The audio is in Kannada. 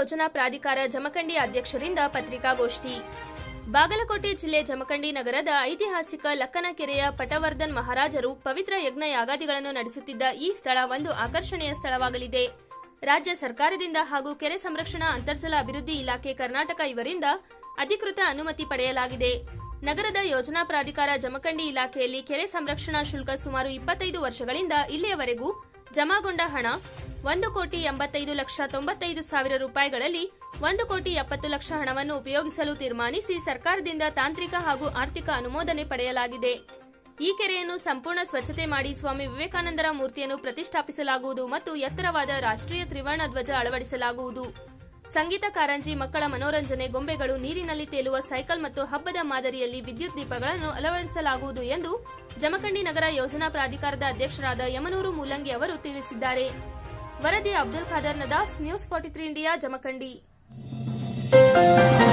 ಯೋಜನಾ ಪ್ರಾಧಿಕಾರ ಜಮಖಂಡಿ ಅಧ್ಯಕ್ಷರಿಂದ ಪತ್ರಿಕಾಗೋಷ್ಠಿ ಬಾಗಲಕೋಟೆ ಜಿಲ್ಲೆ ಜಮಖಂಡಿ ನಗರದ ಐತಿಹಾಸಿಕ ಲಕ್ಕನಕೆರೆಯ ಪಟವರ್ಧನ್ ಮಹಾರಾಜರು ಪವಿತ್ರ ಯಜ್ಞ ಯಾಗಾದಿಗಳನ್ನು ನಡೆಸುತ್ತಿದ್ದ ಈ ಸ್ಥಳ ಒಂದು ಆಕರ್ಷಣೀಯ ಸ್ಥಳವಾಗಲಿದೆ ರಾಜ್ಯ ಸರ್ಕಾರದಿಂದ ಹಾಗೂ ಕೆರೆ ಸಂರಕ್ಷಣಾ ಅಂತರ್ಜಲ ಅಭಿವೃದ್ಧಿ ಇಲಾಖೆ ಕರ್ನಾಟಕ ಇವರಿಂದ ಅಧಿಕೃತ ಅನುಮತಿ ಪಡೆಯಲಾಗಿದೆ ನಗರದ ಯೋಜನಾ ಪ್ರಾಧಿಕಾರ ಜಮಖಂಡಿ ಇಲಾಖೆಯಲ್ಲಿ ಕೆರೆ ಸಂರಕ್ಷಣಾ ಶುಲ್ಕ ಸುಮಾರು ಇಪ್ಪತ್ತೈದು ವರ್ಷಗಳಿಂದ ಇಲ್ಲಿಯವರೆಗೂ ಜಮಾಗೊಂಡ ಹಣ ಒಂದು ಕೋಟಿ ಎಂಬತ್ತೈದು ಲಕ್ಷ ತೊಂಬತ್ತೈದು ಸಾವಿರ ರೂಪಾಯಿಗಳಲ್ಲಿ ಒಂದು ಕೋಟಿ ಎಪ್ಪತ್ತು ಲಕ್ಷ ಹಣವನ್ನು ಉಪಯೋಗಿಸಲು ತೀರ್ಮಾನಿಸಿ ಸರ್ಕಾರದಿಂದ ತಾಂತ್ರಿಕ ಹಾಗೂ ಆರ್ಥಿಕ ಅನುಮೋದನೆ ಪಡೆಯಲಾಗಿದೆ ಈ ಕೆರೆಯನ್ನು ಸಂಪೂರ್ಣ ಸ್ವಚ್ಛತೆ ಮಾಡಿ ಸ್ವಾಮಿ ವಿವೇಕಾನಂದರ ಮೂರ್ತಿಯನ್ನು ಪ್ರತಿಷ್ಠಾಪಿಸಲಾಗುವುದು ಮತ್ತು ಎತ್ತರವಾದ ರಾಷ್ಟ್ರೀಯ ತ್ರಿವರ್ಣ ಧ್ವಜ ಅಳವಡಿಸಲಾಗುವುದು ಸಂಗೀತ ಕಾರಂಜಿ ಮಕ್ಕಳ ಮನೋರಂಜನೆ ಗೊಂಬೆಗಳು ನೀರಿನಲ್ಲಿ ತೇಲುವ ಸೈಕಲ್ ಮತ್ತು ಹಬ್ಬದ ಮಾದರಿಯಲ್ಲಿ ವಿದ್ಯುತ್ ದೀಪಗಳನ್ನು ಅಳವಡಿಸಲಾಗುವುದು ಎಂದು ಜಮಖಂಡಿ ನಗರ ಯೋಜನಾ ಪ್ರಾಧಿಕಾರದ ಅಧ್ಯಕ್ಷರಾದ ಯಮನೂರು ಮೂಲಂಗಿ ಅವರು ತಿಳಿಸಿದ್ದಾರೆ ವರದಿ Abdul Khader Nadaf news forty three India Jamkhandi